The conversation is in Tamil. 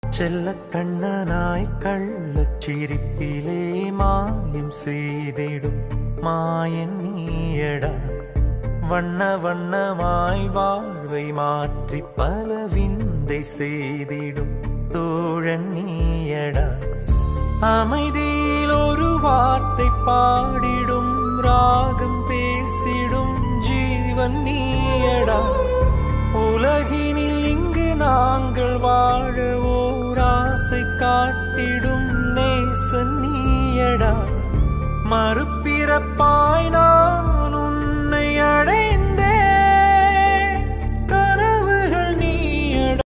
செல்ல கண்ணனாய் கள்ளச் சிரிப்பிலே மாயம் செய்திடும் மாயன் நீயடா வண்ண வண்ணமாய் வாழ்வை மாற்றி பல விந்தை செய்திடும் தோழன் நீயடா அமைதியில் ஒரு வார்த்தை பாடிடும் ராகம் பேசிடும் ஜீவன் நீயடா உலகினில் இங்கு நாங்கள் வாழ ஓர் ஆசை காட்டிடும் நேசன் நீயடா மறுபிறப்பாய் நான்